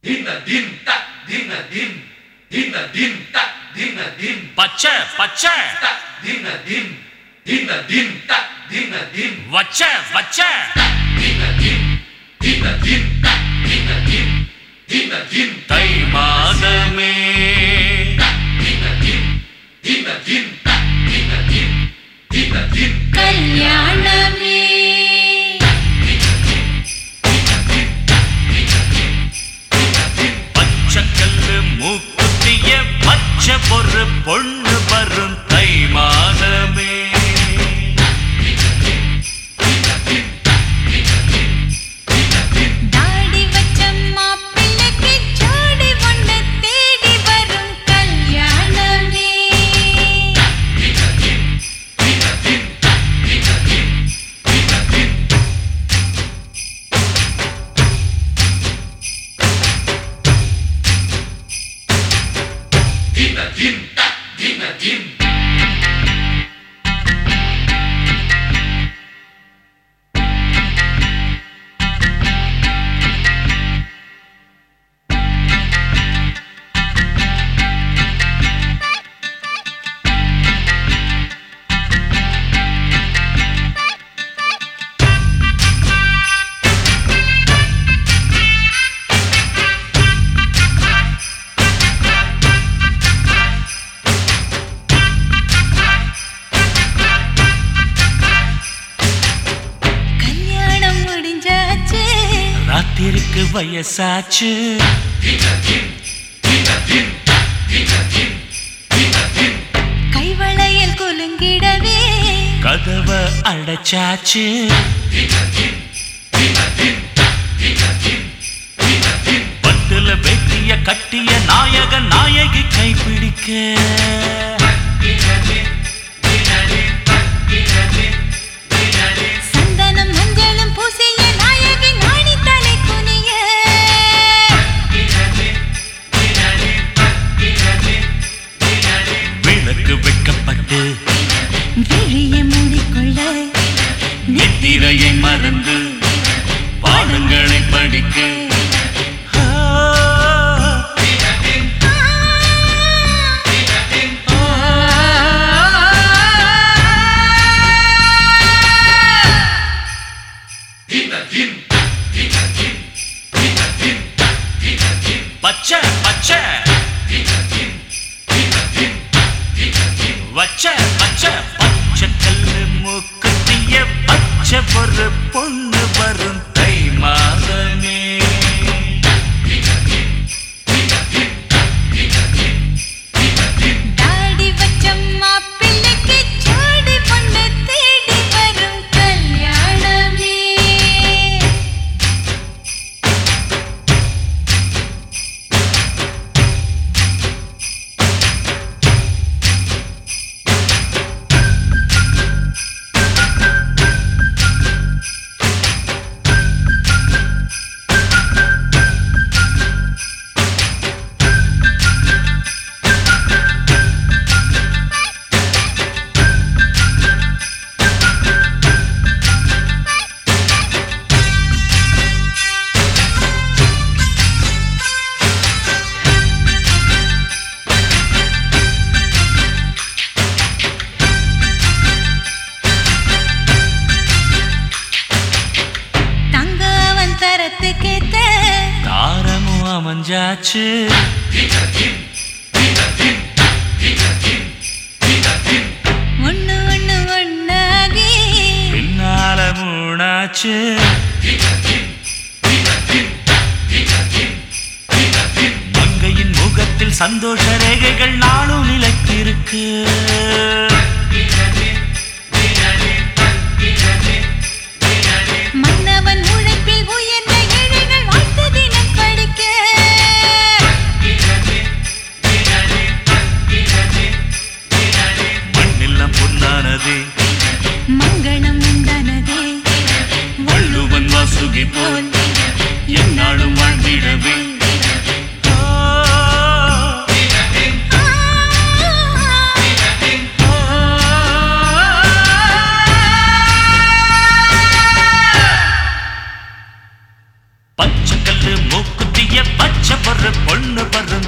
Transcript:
din tak dina din dina din tak dina din பச்சை பச்சை tak dina din dina din tak dina din வச்ச வச்ச dina din dina din tak dina din dina din தை மாதமே tak dina din dina din tak dina din dina din கல்யாணமே பச்சைக்கல்லு மூக்குத்திய பச்சை பொறு பொண்ணு வரும் தை மாதமே தாடி வச்ச மாப்பிள்ளைக்கு ஜோடி ஒண்ணு தேடி வரும் கல்யாணமே dina din tak dina din கல்யாணம் முடிஞ்சாச்சு ராத்திருக்கு வயசாச்சு dina din dina din tak dina din dina din கைவளையல் குலுங்கிடவே கதவ அடைச்சாச்சு dina din dina din tak dina din dina din பட்டுல வெட்டிய கட்டிய நாயக நாயகி கைப்பிடிக்க dina din dina din tak dina din dina din சந்தனம் மஞ்சளும் பூசிய நாயகி நாணி தலை குனிய dina din dina din tak dina din dina din விளக்கு வைக்கப்பட்டு விழிய மூடிக்கொள்ள நித்திரையை மறந்து பாடங்களை படிக்க ஆ, dina din tak dina din dina din tak dina din பச்சை பச்சை dina din dina din tak dina din வச்ச வச்ச பச்சை கல்லு மூக்குத்திய பச்சை ஒரு பொண்ணு வரும் தை மாதமே dina din dina din tak dina din dina din தாடி வச்ச மாப்பிள்ளைக்கு ஜோடி பொண்ணு தேடி வரும் கல்யாணமே தங்க அவன் தரத்துக்கேத்த தாரமும் அமைஞ்சாச்சு dina din dina din tak dina din dina din ஒண்ணு ஒண்ணு ஒண்ணாகி பின்னால மூணாச்சு dina din dina din tak dina din dina din மங்கையின் முகத்தில் சந்தோஷ ரேகைகள் நாளும் நிலைத்திருக்கு dina din dina din tak dina din dina din மன்னவன் உழைப்பில் உயர்ந்த ஏழைகள் வாழ்த்து தினம் படிக்க dina din dina din tak dina din dina din மண்ணெல்லாம் பொன்னானதே மங்களம் உண்டானதே வள்ளுவன் வாசுகி போல் என்னாலும் வாழ்ந்திடவே ஆ, dina din ஆ, dina din ஆ, ஒரு பொண்ணு வரும்